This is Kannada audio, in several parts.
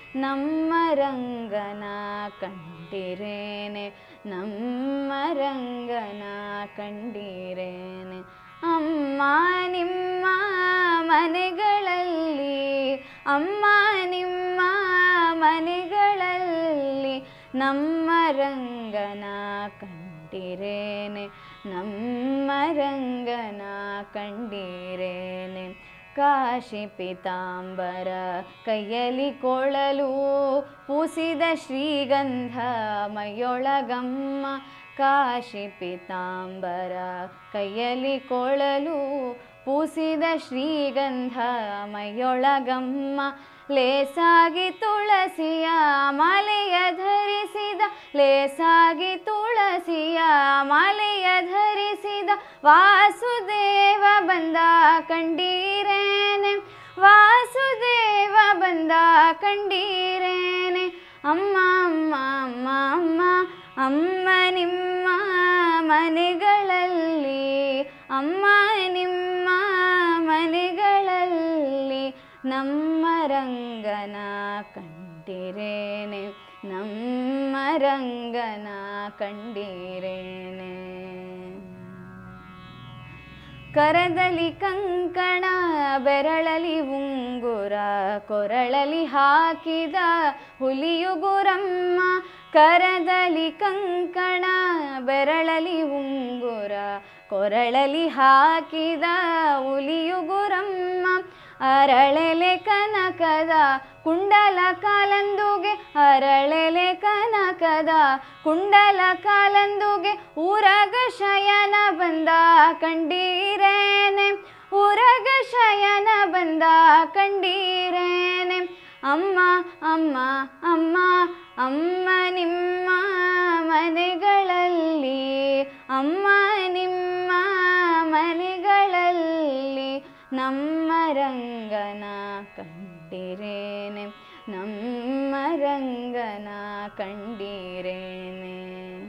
ನಮ್ಮ ರಂಗನ ಕಂಡಿರೇನೆ ನಮ್ಮ ರಂಗನ ಕಂಡಿರೇನೆ ಅಮ್ಮ ನಿಮ್ಮ ಮನೆಗಳಲ್ಲಿ ಅಮ್ಮ ನಿಮ್ಮ ಮನೆಗಳಲ್ಲಿ ನಮ್ಮ ರಂಗನ ಕಂಡಿರೇನೆ ನಮ್ಮ ರಂಗನ ಕಂಡಿರೇನೆ ಕಾಶಿ ಪಿತಾಂಬರ ಕೈಯಲ್ಲಿ ಕೊಳಲು ಪೂಸಿದ ಶ್ರೀಗಂಧ ಮೈಯೊಳಗಮ್ಮ ಕಾಶಿ ಪಿತಾಂಬರ ಕೈಯಲ್ಲಿ ಕೊಳಲು ಪೂಸಿದ ಶ್ರೀಗಂಧ ಮೈಯೊಳಗಮ್ಮ ಲೇಸಾಗಿ ತುಳಸಿಯ ಮಾಲೆಯ ಧರಿಸಿದ ಲೇಸಾಗಿ ತುಳಸಿಯ ಮಾಲೆಯ ಧರಿಸಿದ ವಾಸುದೇವ ಬಂದ ಕಂಡೀರೇನೆ ವಾಸುದೇವ ಬಂದ ಕಂಡೀರೇನೆ ಅಮ್ಮ ಅಮ್ಮ ಅಮ್ಮ ಅಮ್ಮ ಅಮ್ಮ ನಿಮ್ಮ ಮನೆಗಳಲ್ಲಿ ಅಮ್ಮ ನಿಮ್ಮ ಮನೆಗಳಲ್ಲಿ ನಮ್ಮ ರಂಗನ ಕಂಡಿರೇನೆ ನಮ್ಮ ರಂಗನ ಕಂಡಿರೇನೆ ಕರದಲ್ಲಿ ಕಂಕಣ ಬೆರಳಲಿ ಉಂಗುರ ಕೊರಳಲಿ ಹಾಕಿದ ಹುಲಿಯುಗುರಮ್ಮ ಕರದಲ್ಲಿ ಕಂಕಣ ಬೆರಳಲಿ ಉಂಗುರ ಕೊರಳಲಿ ಹಾಕಿದ ಹುಲಿಯುಗುರಮ್ಮ ಅರಳೆಲೆ ಕನಕದ ಕುಂಡಲ ಕಾಲಂದುಗೆ ಅರಳೆಲೆ ಕನಕದ ಕುಂಡಲ ಕಾಲಂದುಗೆ ಊರಗ ಶಯನ ಬಂದ ಕಂಡೀರೇನೆ ಊರಗ ಶಯನ ಬಂದ ಕಂಡೀರೇನೆ ಅಮ್ಮ ಅಮ್ಮ ಅಮ್ಮ ಅಮ್ಮ ನಿಮ್ಮ ಮನೆಗಳಲ್ಲಿ ಅಮ್ಮ ನಿಮ್ಮ ಮನೆಗಳಲ್ಲಿ ನಮ್ಮ ರಂಗನ ಕಂಡಿರೇನೆ ನಮ್ಮ ರಂಗನ ಕಂಡಿರೇನೆ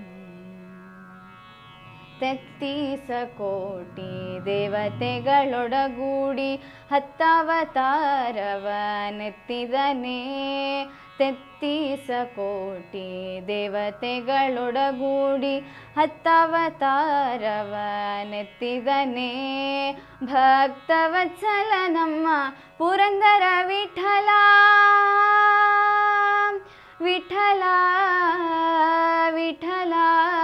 ತೆತ್ತೀಸ ಕೋಟಿ ದೇವತೆಗಳೊಡಗೂಡಿ ಹತ್ತವತಾರವ ನೆತ್ತಿದನೇ ತೆತ್ತೀಸ ಕೋಟಿ ದೇವತೆಗಳೊಡಗೂಡಿ ಹತ್ತವತಾರವ ನೆತ್ತಿದನೇ ಭಕ್ತವತ್ಸಲ ನಮ್ಮ ಪುರಂದರ ವಿಠಲ ವಿಠಲ ವಿಠಲ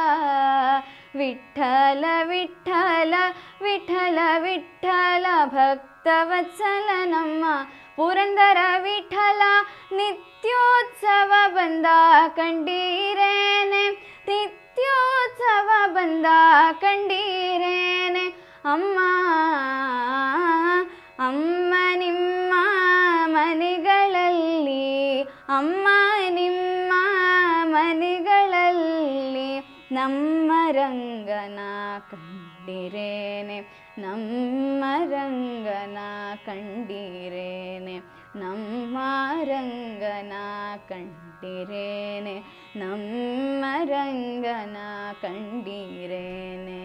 ವಿಠಲ ವಿಠಲ ವಿಠಲ ವಿಠಲ ಭಕ್ತವತ್ಸಲ ನಮ್ಮ ಪುರಂದರ ವಿಠಲ ನಿತ್ಯೋತ್ಸವ ಬಂದ ಕಂಡೀರೇನೆ ನಿತ್ಯೋತ್ಸವ ಬಂದ ಕಂಡೀರೇನೆ ಅಮ್ಮ ಅಮ್ಮ ನಿಮ್ಮ ಮನೆಗಳಲ್ಲಿ ಅಮ್ಮ ನಿಮ್ಮ ಮನೆಗಳಲ್ಲಿ ನಮ್ಮ ರಂಗನ ಕಂಡಿರೇನೆ ನಮ್ಮ ರಂಗನ ಕಂಡಿರೇನೆ ನಮ್ಮ ರಂಗನ ಕಂಡಿರೇನೆ ನಮ್ಮ ರಂಗನ ಕಂಡಿರೇನೆ